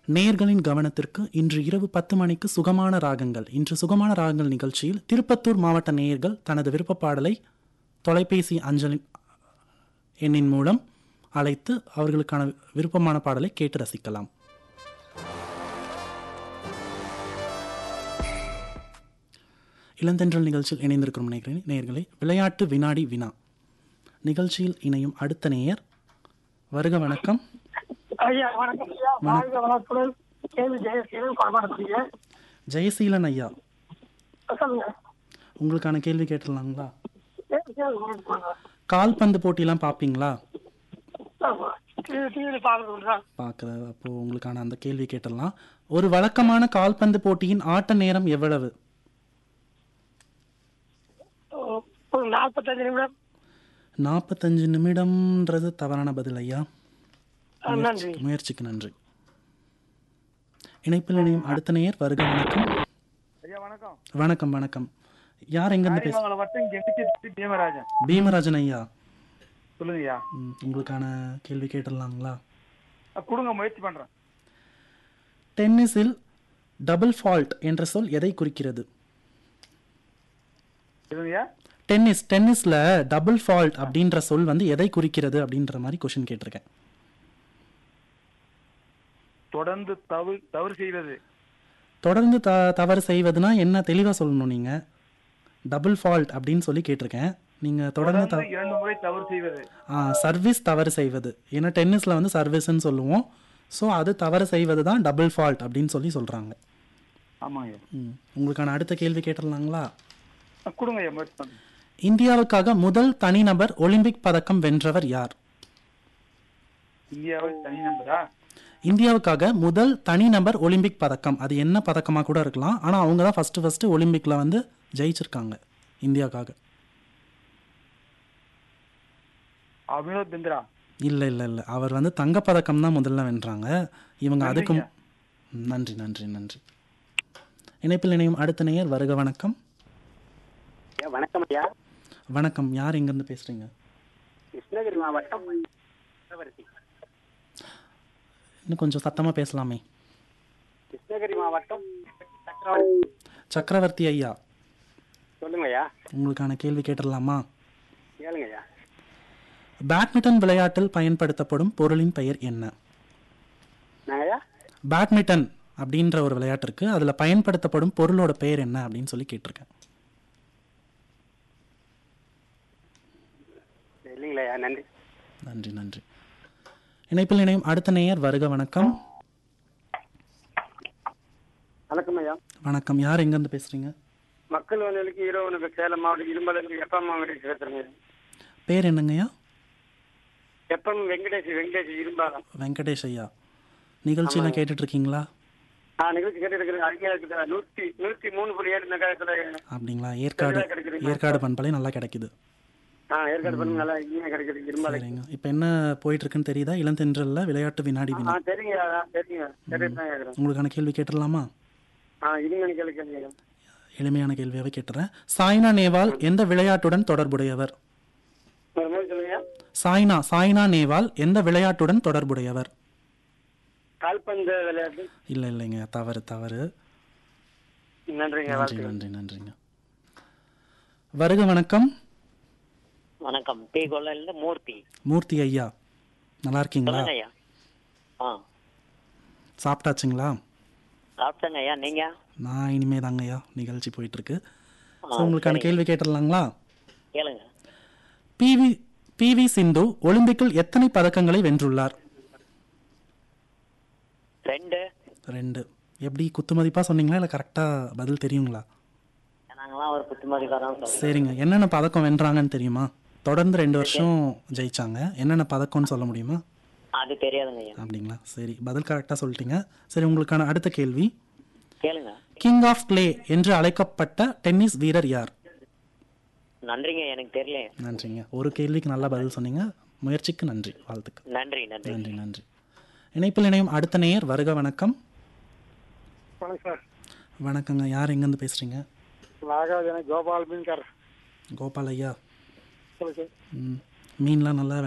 நேயர்களின் கவனத்திற்கு இன்று இரவு பத்து மணிக்கு சுகமான ராகங்கள் இன்று சுகமான ராகங்கள் நிகழ்ச்சியில் திருப்பத்தூர் மாவட்ட நேயர்கள் தனது விருப்ப பாடலை தொலைபேசி அஞ்சலின் எண்ணின் மூலம் அழைத்து அவர்களுக்கான விருப்பமான பாடலை கேட்டு ரசிக்கலாம் இளந்தென்றல் நிகழ்ச்சியில் இணைந்திருக்கும் நேயர்களே நேயர்களே விளையாட்டு வினாடி வினா நிகழ்ச்சியில் இணையும் அடுத்த நேயர் வருக வணக்கம் ஐயா வணக்கம் ஐயா வாழ்க வளத்துடன் கேள்வி ஜெயசீலன் கொடமாடக்கூடிய ஜெயசீலன் ஐயா சொல்லுங்க உங்களுக்கான கேள்வி கேட்டுடலாங்களா கேள்வி கேள்வி உங்களுக்கு கொடுங்க. கால்பந்து போட்டிலாம் பார்ப்பீங்களா ஆமா. டிவி டிவியில் பார்க்குறீங்களா பார்க்குற அப்போ உங்களுக்கான அந்த கேள்வி கேட்டுடலாம் ஒரு வழக்கமான கால்பந்து போட்டியின் ஆட்ட நேரம் எவ்வளவு ஒரு நாற்பத்தஞ்சு நிமிடம் நாற்பத்தஞ்சு நிமிடம்ன்றது தவறான பதில் ஐயா ஆ, நன்றி முயற்சிக்கு நன்றி இணைப்பில் இணையும் அடுத்த நேயர் வருக வணக்கம் ஐயா வணக்கம் வணக்கம் வணக்கம் யார் எங்கேருந்து பேச காரியமங்கலம் வட்டம் கெண்டிச்சி பீமராஜன் பீமராஜன் ஐயா சொல்லுங்க ஐயா ம், உங்களுக்கான கேள்வி கேட்டுடலாங்களா அஹ் கொடுங்க முயற்சி பண்றேன் டென்னிஸில் டபுள் ஃபால்ட் என்ற சொல் எதை குறிக்கிறது சொல்லுங்கய்யா டென்னிஸ் டென்னிஸ்ல டபுள் ஃபால்ட் அப்படின்ற சொல் வந்து எதை குறிக்கிறது அப்படின்ற மாதிரி கொஷின் கேட்டிருக்கேன் தொடர்ந்து தவறு தவறு செய்வது தொடர்ந்து த தவறு செய்வதுனா என்ன தெளிவாக சொல்லணும் நீங்கள் டபுள் ஃபால்ட் அப்படின்னு சொல்லி கேட்டிருக்கேன் நீங்கள் தொடர்ந்து த தொடர்ந்து இரண்டு முறை தவறு செய்வது சர்வீஸ் தவறு செய்வது ஏன்னா டென்னிஸில் வந்து சர்வீஸ்ன்னு சொல்லுவோம் ஸோ அது தவறு செய்வது தான் டபுள் ஃபால்ட் அப்படின்னு சொல்லி சொல்கிறாங்க ஆமாங்க ம் உங்களுக்கான அடுத்த கேள்வி கேட்டுடலாங்களா அஹ் கொடுங்க ஐயா முயற்சி பண்றேன் இந்தியாவுக்காக முதல் தனிநபர் ஒலிம்பிக் பதக்கம் வென்றவர் யார் இந்தியாவில் தனி நம்பரா இந்தியாவுக்காக முதல் தனிநபர் ஒலிம்பிக் பதக்கம் அது என்ன பதக்கமாக கூட இருக்கலாம் ஆனால் அவங்க தான் ஃபஸ்ட்டு ஃபஸ்ட்டு ஒலிம்பிக்கில் வந்து ஜெயிச்சிருக்காங்க இந்தியாவுக்காக அபினவ் பிந்திரா இல்லை இல்லை இல்லை அவர் வந்து தங்கப்பதக்கம் தான் முதல்ல வென்றாங்க இவங்க அதுக்கும் நன்றி நன்றி நன்றி இணைப்பில் இணையும் அடுத்த நேயர் வருக வணக்கம் ஐயா வணக்கம் ஐயா வணக்கம் யார் எங்கேருந்து பேசுகிறீங்க கிருஷ்ணகிரி மாவட்டம் சக்கரவர்த்தி இன்னும் கொஞ்சம் சத்தமாக பேசலாமே கிருஷ்ணகிரி மாவட்டம் சக்கரவர்த்தி சக்கரவர்த்தி ஐயா சொல்லுங்க ஐயா உங்களுக்கான கேள்வி கேட்டுடலாமா கேளுங்க ஐயா பேட்மிண்டன் விளையாட்டில் பயன்படுத்தப்படும் பொருளின் பெயர் என்ன நாங்க ஐயா பேட்மிண்டன் அப்படின்ற ஒரு விளையாட்டு இருக்கு அதில் பயன்படுத்தப்படும் பொருளோட பெயர் என்ன அப்படின்னு சொல்லி கேட்டிருக்கேன் இல்லைங்களா ஐயா நன்றி நன்றி நன்றி இணைப்பில் இணையும் அடுத்த நேயர் வருக வணக்கம் வணக்கம் ஐயா வணக்கம் யார் எங்கேருந்து பேசுறீங்க மக்கள் வானொலிக்கு இரவு சேலம் மாவட்டம் இரும்பலருக்கு எப்பம் வெங்கடேஷ் பேசுறேங்க பேர் என்னங்கய்யா எப்பம் வெங்கடேஷ் வெங்கடேஷ் இரும்பாலம் வெங்கடேஷ் ஐயா நிகழ்ச்சியெல்லாம் கேட்டுட்டு இருக்கீங்களா ஆ நிகழ்ச்சி கேட்டு இருக்கிறேன் அருமையா இருக்குது நூத்தி நூத்தி மூணு புள்ளி ஏழு நகரத்துல அப்படிங்களா ஏற்காடு சரியா கிடைக்குதுங்க. ஏற்காடு பண்பலை நல்லா கிடைக்குது ஆ ஏற்காடு பண்ணி நல்லா இனிமையா கிடைக்குது இரும்பாலை சரிங்க இப்போ என்ன போயிட்டு இருக்குன்னு தெரியுதா இளந்தென்றல்ல விளையாட்டு வினாடி ஆ வினா சரிங்க ஐயா சரிங்க சரி தான் கேட்குறேன் உங்களுக்கான கேள்வி கேட்டுடலாமா ஆ இனிமேல் கேளுங்க ஐயா எளிமையான கேள்வியாவே கேட்டுறேன் சாய்னா நேவால் எந்த விளையாட்டுடன் தொடர்புடையவர் ஒரு மாதிரி சொல்லுங்க ஐயா. சாய்னா சாய்னா நேவால் எந்த விளையாட்டுடன் தொடர்புடையவர் கால்பந்து விளையாட்டு இல்லை இல்லைங்க தவறு தவறு நன்றிங்க நன்றி வாழ்த்துக்கள் நன்றி நன்றிங்க வருக வணக்கம் வணக்கம் டி கொல்லிலிருந்து மூர்த்தி மூர்த்தி ஐயா நல்லா இருக்கீங்களா சொல்லுங்க ஐயா ஆ சாப்பிட்டாச்சுங்களா சாப்பிட்டேங்க ஐயா நீங்க நான் இனிமே தாங்க ஐயா நிகழ்ச்சி போயிட்டு இருக்கு ஆ, ஸோ உங்களுக்கான சரிங்க. கேள்வி கேட்டுடலாங்களா கேளுங்க பிவி பிவி சிந்து ஒலிம்பிக்கில் எத்தனை பதக்கங்களை வென்றுள்ளார் ரெண்டு ரெண்டு எப்படி குத்துமதிப்பா சொன்னீங்களா இல்லை கரெக்டாக பதில் தெரியுங்களா நாங்களாம் ஒரு புத்துமதிக்காரன் சொல்றோம் சரிங்க என்னென்ன பதக்கம் வென்றாங்கன்னு தெரியுமா தொடர்ந்து ரெண்டு வருஷம் ஜெயிச்சாங்க என்னென்ன பதக்கம்னு சொல்ல முடியுமா அது தெரியாதுங்க ஐயா அப்படிங்களா சரி பதில் கரெக்டாக சொல்லிட்டீங்க சரி உங்களுக்கான அடுத்த கேள்வி கேளுங்க கிங் ஆஃப் கிளே என்று அழைக்கப்பட்ட டென்னிஸ் வீரர் யார் நன்றிங்க எனக்கு தெரியல நன்றிங்க ஒரு கேள்விக்கு நல்லா பதில் சொன்னீங்க முயற்சிக்கு நன்றி வாழ்த்துக்கள் நன்றி நன்றி நன்றி நன்றி இணைப்பில் இணையும் அடுத்த நேயர் வருக வணக்கம் வணக்கம் சார் வணக்கங்க யார் எங்கேருந்து பேசுகிறீங்க நாகாஜன கோபால் மீன்கார் கோபால் ஐயா சொல்லுங்க சார் ம் மீன்லாம் நல்லா